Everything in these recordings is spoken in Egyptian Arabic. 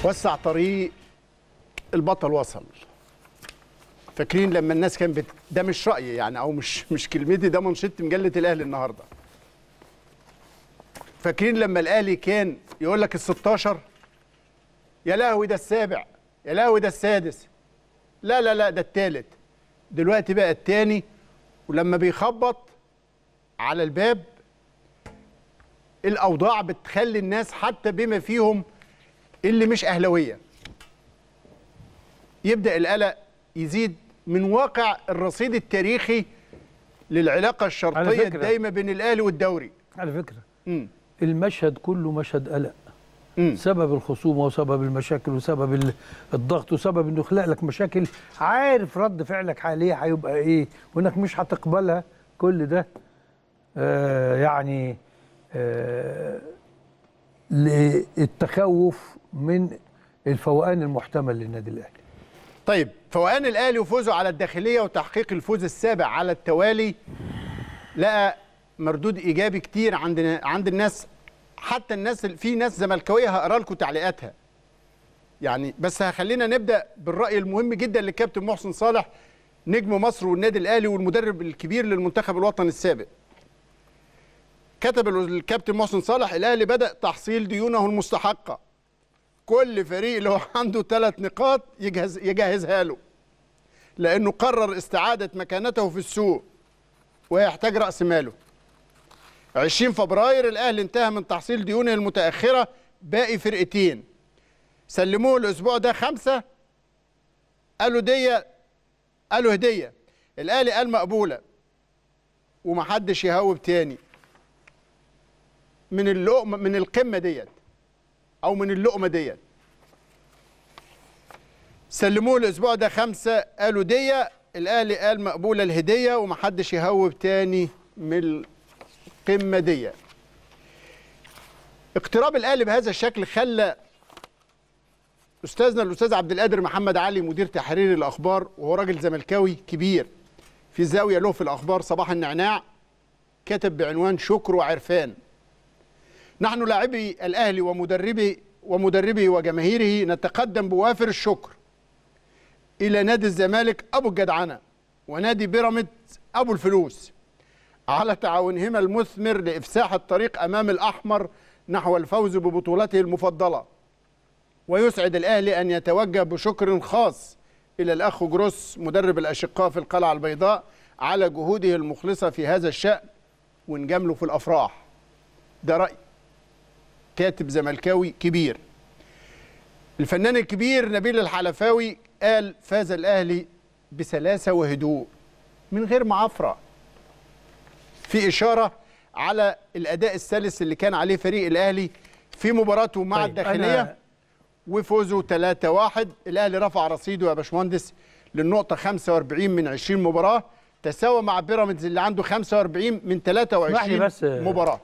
وسع طريق البطل وصل فاكرين لما الناس كان بت... ده مش رايي يعني او مش مش كلمتي ده منشط مجله الاهلي النهارده فاكرين لما الاهلي كان يقول لك ال 16 يا لهوي ده السابع يا لهوي ده السادس لا لا لا ده الثالث دلوقتي بقى الثاني ولما بيخبط على الباب الاوضاع بتخلي الناس حتى بما فيهم اللي مش اهلاويه يبدا القلق يزيد من واقع الرصيد التاريخي للعلاقه على الشرطيه فكرة. الدايمه بين الاهلي والدوري على فكره مم. المشهد كله مشهد قلق مم. سبب الخصومه وسبب المشاكل وسبب ال- الضغط وسبب انه يخلق لك مشاكل عارف رد فعلك عليه هيبقى ايه وانك مش هتقبلها كل ده آه يعني آه للتخوف من الفوقان المحتمل للنادي الاهلي طيب فوقان الاهلي وفوزه على الداخليه وتحقيق الفوز السابع على التوالي لقى مردود ايجابي كتير عند عند الناس حتى الناس في ناس زملكاويه هقرا لكم تعليقاتها يعني بس هخلينا نبدا بالراي المهم جدا للكابتن محسن صالح نجم مصر والنادي الاهلي والمدرب الكبير للمنتخب الوطني السابق كتب الكابتن محسن صالح الاهلي بدا تحصيل ديونه المستحقه كل فريق اللي هو عنده ثلاث نقاط يجهز يجهزها له لانه قرر استعاده مكانته في السوق ويحتاج راس ماله 20 فبراير الاهلي انتهى من تحصيل ديونه المتاخره باقي فرقتين سلموه الاسبوع ده خمسه قالوا دي قالوا هديه الاهلي قال مقبوله ومحدش يهوب تاني من اللقمه من القمه ديت او من اللقمه ديت سلموه الاسبوع ده خمسه قالوا ديه الاهلي قال مقبوله الهديه ومحدش يهوب تاني من القمه ديت اقتراب الاهلي بهذا الشكل خلى استاذنا الاستاذ عبد القادر محمد علي مدير تحرير الاخبار وهو راجل زملكاوي كبير في زاويه له في الاخبار صباح النعناع كتب بعنوان شكر وعرفان نحن لاعبي الاهلي ومدربي ومدربه وجماهيره نتقدم بوافر الشكر الى نادي الزمالك ابو الجدعنه ونادي بيراميدز ابو الفلوس على تعاونهما المثمر لافساح الطريق امام الاحمر نحو الفوز ببطولته المفضله ويسعد الاهلي ان يتوجه بشكر خاص الى الاخ جروس مدرب الاشقاء في القلعه البيضاء على جهوده المخلصه في هذا الشان ونجامله في الافراح ده راي كاتب زملكاوي كبير الفنان الكبير نبيل الحلفاوي قال فاز الاهلي بسلاسه وهدوء من غير معافره في اشاره على الاداء السلس اللي كان عليه فريق الاهلي في مباراته مع طيب، الداخليه أنا- وفوزه 3-1 الاهلي رفع رصيده يا باشمهندس للنقطه 45 من 20 مباراه تساوى مع بيراميدز اللي عنده 45 من اسمح لي 23 بس- مباراه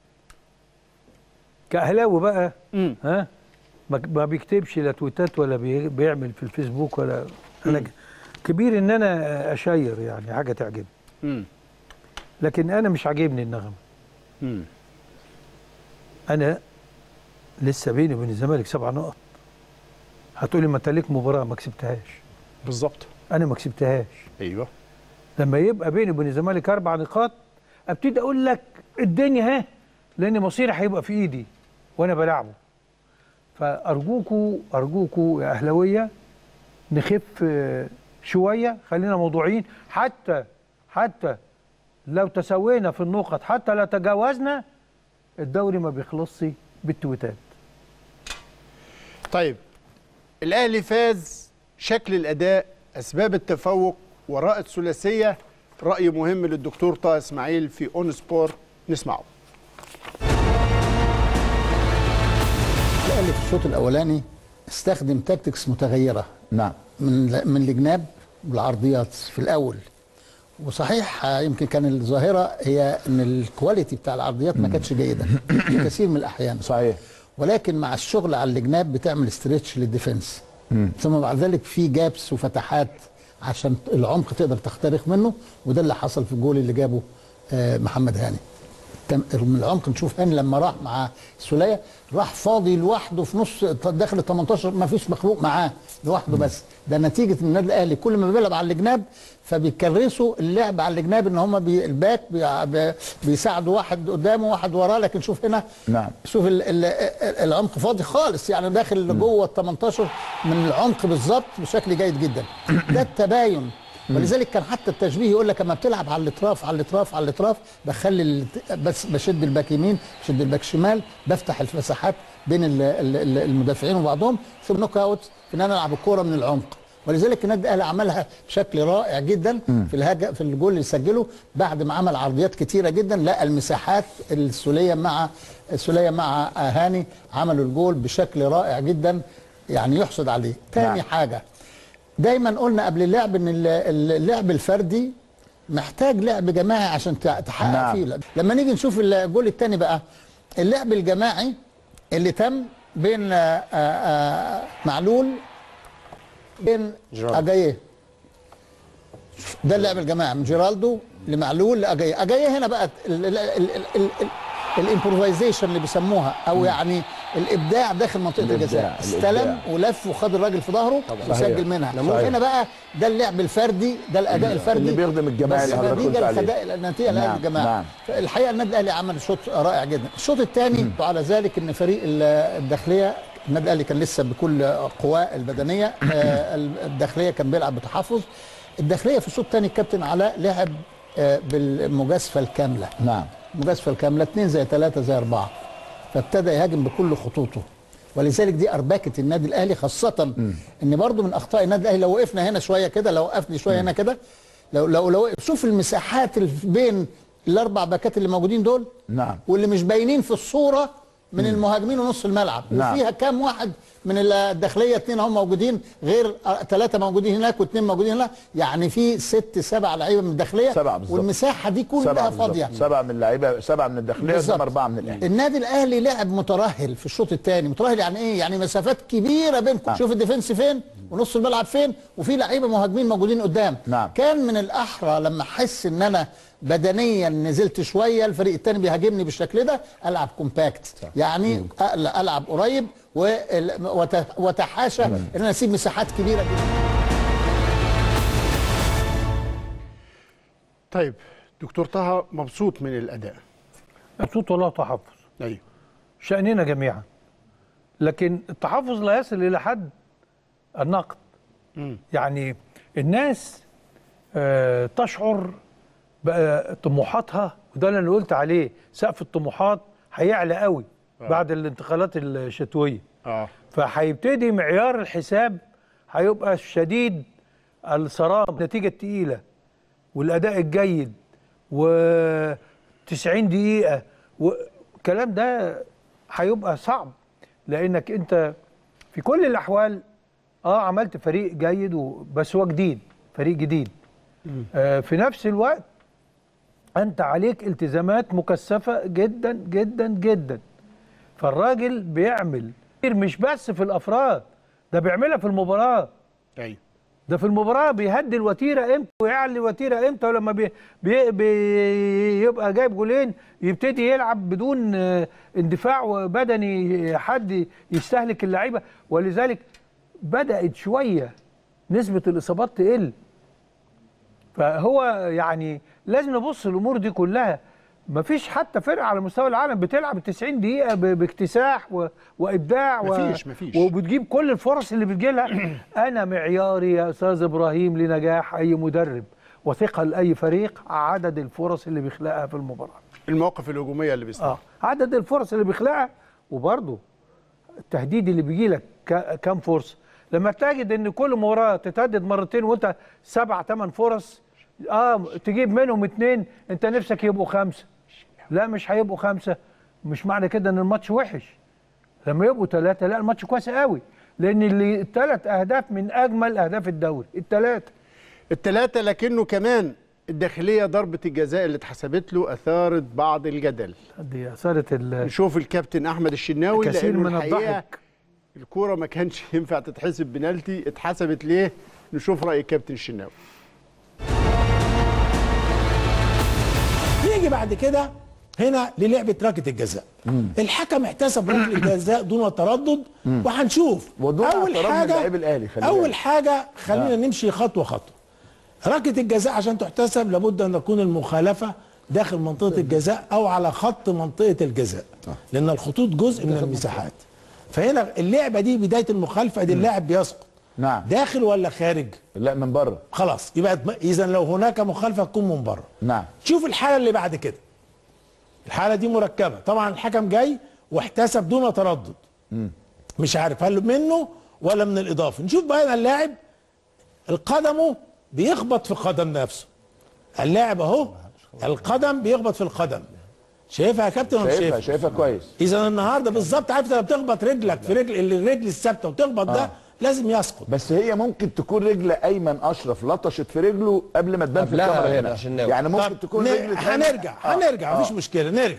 كاهلاوي بقى مم. ها ما ما بيكتبش لا تويتات ولا بي- بيعمل في الفيسبوك ولا انا ك- كبير ان انا اشير يعني حاجه تعجبني مم. لكن انا مش عاجبني النغمه مم. انا لسه بيني وبين الزمالك سبع نقط هتقولي ما انت ليك مباراه ما كسبتهاش بالظبط انا ما كسبتهاش ايوه لما يبقى بيني وبين الزمالك اربع نقاط ابتدي اقول لك الدنيا ها لان مصيري هيبقى في ايدي وانا بلعبه فارجوكوا ارجوكوا يا اهلاويه نخف آه، شويه خلينا موضوعيين حتى حتى لو تسوينا في النقط حتى لو تجاوزنا الدوري ما بيخلصش بالتويتات طيب الاهلي فاز شكل الاداء اسباب التفوق وراء الثلاثيه راي مهم للدكتور طه اسماعيل في اون سبورت نسمعه الاهلي في الشوط الاولاني استخدم تاكتكس متغيره نعم من من الجناب والعرضيات في الاول وصحيح آه، يمكن كان الظاهره هي ان الكواليتي بتاع العرضيات ما كانتش جيده في كثير من الاحيان صحيح ولكن مع الشغل على الجناب بتعمل استريتش للديفنس ثم بعد ذلك في جابس وفتحات عشان العمق تقدر تخترق منه وده اللي حصل في الجول اللي جابه آه، محمد هاني تم- من العمق نشوف هاني لما راح مع السوليه راح فاضي لوحده في نص داخل ال 18 ما فيش مخلوق معاه لوحده بس ده نتيجه ان النادي الاهلي كل ما بيلعب على الجناب فبيكرسوا اللعب على الجناب ان هم بي الباك بي بي بيساعدوا واحد قدامه واحد وراه لكن شوف هنا نعم. شوف ال ال العمق فاضي خالص يعني داخل جوه ال 18 من العمق بالظبط بشكل جيد جدا ده التباين ولذلك كان حتى التشبيه يقول لك اما بتلعب على الاطراف على الاطراف على الاطراف بخلي ال- بس بشد الباك يمين بشد الباك شمال بفتح المساحات بين ال- ال- ال- المدافعين وبعضهم ثم نوك اوت في ان انا العب الكوره من العمق ولذلك النادي الاهلي عملها بشكل رائع جدا في الهجا في الجول اللي سجله بعد ما عمل عرضيات كتيره جدا لقى المساحات السوليه مع السوليه مع هاني عملوا الجول بشكل رائع جدا يعني يحسد عليه تاني نعم. حاجه دايما قلنا قبل اللعب ان ال- ال- اللعب الفردي محتاج لعب جماعي عشان ت- تحقق نعم. فيه لما نيجي نشوف الجول الثاني بقى اللعب الجماعي اللي تم بين آه، آه، آه، معلول بين اجاييه ده اللعب الجماعي من جيرالدو لمعلول لاجاييه اجاييه هنا بقى الامبروفيزيشن اللي بيسموها او يعني الابداع داخل منطقه الإبداع، الجزاء استلم الإبداع. ولف وخد الراجل في ظهره وسجل منها صحيح. هنا بقى ده اللعب الفردي ده الاداء الفردي اللي بيخدم الجماعي بس اللي حضرتك قلت نتيجه عليه. الخدائع النتيجه نعم، نعم الجماعه نعم. الحقيقه النادي الاهلي عمل شوط رائع جدا الشوط الثاني وعلى ذلك ان فريق ال- الداخليه النادي الاهلي كان لسه بكل قواه البدنيه آه، الداخليه كان بيلعب بتحفظ الداخليه في الشوط الثاني الكابتن علاء لعب آه، بالمجازفه الكامله نعم المجازفه الكامله 2 زي 3 زي 4 فابتدى يهاجم بكل خطوطه ولذلك دي اربكه النادي الاهلي خاصه ان برضو من اخطاء النادي الاهلي لو وقفنا هنا شويه كده لو وقفني شويه هنا كده لو لو لو شوف المساحات اللي بين الاربع باكات اللي موجودين دول نعم. واللي مش باينين في الصوره من المهاجمين ونص الملعب نعم. وفيها كام واحد من الداخليه اثنين هم موجودين غير ثلاثه موجودين هناك واثنين موجودين هنا يعني في ست سبع لعيبه من الداخليه سبعة بالظبط. والمساحه دي سبعة كلها بالظبط. فاضيه سبعة من اللعيبه سبعة من الداخليه بالظبط. ثم اربعه من الاهلي النادي الاهلي لعب مترهل في الشوط الثاني مترهل يعني ايه يعني مسافات كبيره بينكم نعم. شوف الديفنس فين ونص الملعب فين وفي لعيبه مهاجمين موجودين قدام نعم. كان من الاحرى لما احس ان انا بدنيا نزلت شويه الفريق الثاني بيهاجمني بالشكل ده العب كومباكت يعني أقل- العب قريب وال- وت- وتحاشى ان انا اسيب مساحات كبيره جدا طيب دكتور طه مبسوط من الاداء مبسوط ولا تحفظ ايوه شأننا جميعا لكن التحفظ لا يصل إلى حد النقد يعني الناس آه، تشعر بقى طموحاتها وده اللي انا قلت عليه سقف الطموحات هيعلى قوي بعد الانتقالات الشتويه اه فهيبتدي معيار الحساب هيبقى شديد الصرام النتيجه الثقيله والاداء الجيد و 90 دقيقه والكلام ده هيبقى صعب لانك انت في كل الاحوال اه عملت فريق جيد و- بس هو جديد فريق جديد آه في نفس الوقت انت عليك التزامات مكثفه جدا جدا جدا فالراجل بيعمل مش بس في الافراد ده بيعملها في المباراه ايوه ده في المباراه بيهدي الوتيره امتى ويعلي الوتيره امتى ولما بي بي بيبقى جايب جولين يبتدي يلعب بدون آه، اندفاع بدني حد يستهلك اللعيبه ولذلك بدات شويه نسبه الاصابات تقل فهو يعني لازم نبص الامور دي كلها مفيش حتى فرقه على مستوى العالم بتلعب 90 دقيقه ب- باكتساح و... وابداع و... مفيش- مفيش. وبتجيب كل الفرص اللي بتجيلها انا معياري يا استاذ ابراهيم لنجاح اي مدرب وثقه لاي فريق عدد الفرص اللي بيخلقها في المباراه المواقف الهجوميه اللي بيصنعها اه عدد الفرص اللي بيخلقها وبرضه التهديد اللي بيجي لك كام فرصه لما تجد ان كل مباراه تتهدد مرتين وانت سبع ثمان فرص اه تجيب منهم اتنين انت نفسك يبقوا خمسه لا مش هيبقوا خمسه مش معنى كده ان الماتش وحش لما يبقوا ثلاثه لا الماتش كويس قوي لان اللي الثلاث اهداف من اجمل اهداف الدوري الثلاثه الثلاثه لكنه كمان الداخليه ضربه الجزاء اللي اتحسبت له اثارت بعض الجدل دي اثاره ال- نشوف الكابتن احمد الشناوي كثير لأنه من الحقيقة الضحك الكوره ما كانش ينفع تتحسب بنالتي اتحسبت ليه نشوف راي الكابتن الشناوي يجي بعد كده هنا للعبه ركله الجزاء الحكم احتسب ركله الجزاء دون تردد وهنشوف ودون اول اعتراض من حاجه لاعب الأهلي، خلي اول بالك. حاجه خلينا نمشي خطوه خطوه ركله الجزاء عشان تحتسب لابد ان تكون المخالفه داخل منطقه الجزاء او على خط منطقه الجزاء لان الخطوط جزء من المساحات فهنا اللعبه دي بدايه المخالفه دي اللاعب بيسقط نعم داخل ولا خارج لا من بره خلاص يبقى اذا لو هناك مخالفه تكون من بره نعم شوف الحاله اللي بعد كده الحاله دي مركبه طبعا الحكم جاي واحتسب دون تردد مش عارف هل منه ولا من الاضافه نشوف بقى هنا اللاعب القدمه بيخبط في قدم نفسه اللاعب اهو القدم بيخبط في القدم شايفها يا كابتن ولا مش شايفها شايفها شايفها كويس اذا النهارده بالظبط عارف لما بتخبط رجلك في رجل الرجل الثابته وتخبط ده لازم يسقط بس هي ممكن تكون رجل ايمن اشرف لطشت في رجله قبل ما تبان في قبلها الكاميرا هنا هنا عشان ناوي. يعني ممكن طب تكون ن- رجل هنرجع آه. هنرجع مفيش مشكله نرجع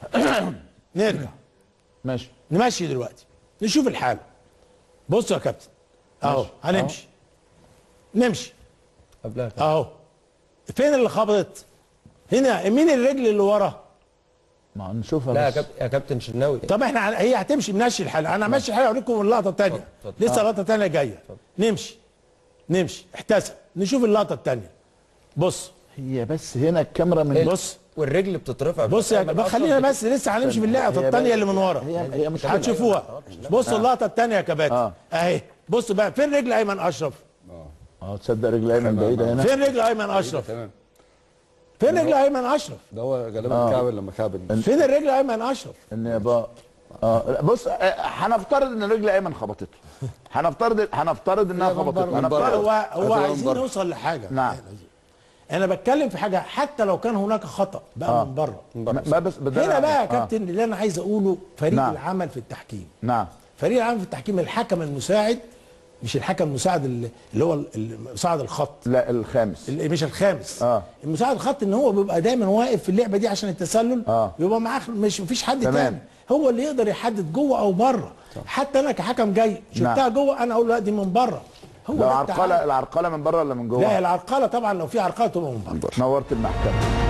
نرجع ماشي نمشي دلوقتي نشوف الحاله بص يا كابتن اهو ماشي. هنمشي نمشي قبلها كده. اهو فين اللي خبطت هنا مين الرجل اللي ورا ما نشوفها لا يا بس. كابتن يا كابتن شناوي طب احنا هن- هي هتمشي نمشي الحاله انا ماشي الحاله اوريكم اللقطه الثانيه اتفضل، اتفضل. لسه لقطه ثانيه جايه نمشي نمشي احتسب نشوف اللقطه الثانيه بص هي بس هنا الكاميرا من بص والرجل بتترفع بص يا بتعمل بقى خلينا أصلاً بس لسه هنمشي في هي اللقطه بقى- الثانيه اللي من ورا هي هي مش هتشوفوها بص اللقطه الثانيه يا كباتن آه. اهي بص بقى فين رجل ايمن اشرف اه تصدق رجل ايمن بعيده هنا فين رجل ايمن اشرف تمام فين رجل ايمن اشرف ده هو غالبا كعب لما كعب فين الرجل ايمن اشرف ان يبقى اه لا، بص آه، هنفترض ان رجل ايمن خبطته هنفترض هنفترض انها خبطته هو هنفترض هو هتبقى من عايزين بره. نوصل لحاجه نعم انا بتكلم في حاجه حتى لو كان هناك خطا بقى آه. من بره ما ما بس بدل هنا بقى يا آه. كابتن اللي انا عايز اقوله فريق نعم. العمل في التحكيم نعم فريق العمل في التحكيم الحكم المساعد مش الحكم المساعد اللي اللي هو ال- مساعد الخط لا الخامس اللي مش الخامس آه. المساعد الخط ان هو بيبقى دايما واقف في اللعبه دي عشان التسلل آه. بيبقى معاه مش مفيش حد تمام. تاني هو اللي يقدر يحدد جوه او بره حتى انا كحكم جاي شفتها نعم. جوه انا اقول لا دي من بره هو لو ده عرقله التعامل. العرقله من بره ولا من لا جوه العرقله طبعا لو في عرقله تبقى من بره نورت المحكمه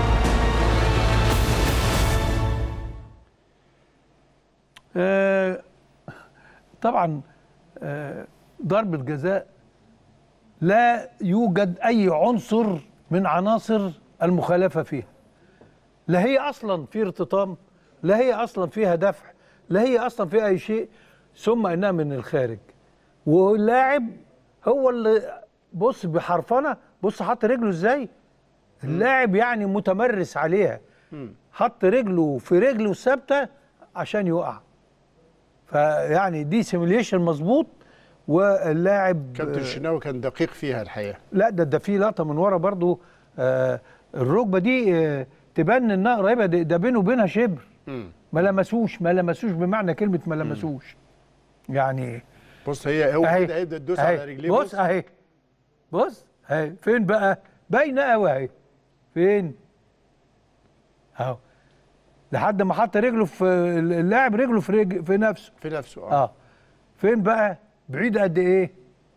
آه، طبعا آه، ضربة جزاء لا يوجد أي عنصر من عناصر المخالفة فيها لا هي أصلا في ارتطام لا هي أصلا فيها دفع لا هي أصلا فيها أي شيء ثم إنها من الخارج واللاعب هو اللي بص بحرفنة بص حط رجله إزاي اللاعب يعني متمرس عليها حط رجله في رجله الثابتة عشان يقع فيعني دي سيميليشن مظبوط واللاعب كابتن الشناوي كان دقيق فيها الحقيقه لا ده ده في لقطه من ورا برضو آه الركبه دي آه تبان انها قريبه ده, ده بينه وبينها شبر ما لمسوش ما لمسوش بمعنى كلمه ما لمسوش يعني بص هي هو اهي كده هيبدا تدوس أهي. على رجليه بص اهي بص اهي فين بقى باينه قوي اهي فين اهو لحد ما حط رجله في اللاعب رجله في رجل في نفسه في نفسه اه, اه فين بقى بعيد قد ايه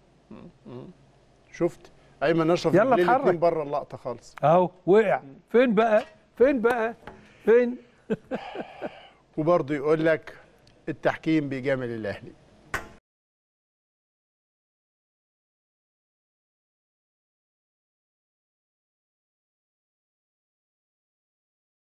شفت ايمن اشرف يلا رجليه اتحرك. الاتنين بره اللقطه خالص اهو وقع فين بقى فين بقى فين وبرضه يقول لك التحكيم بيجامل الاهلي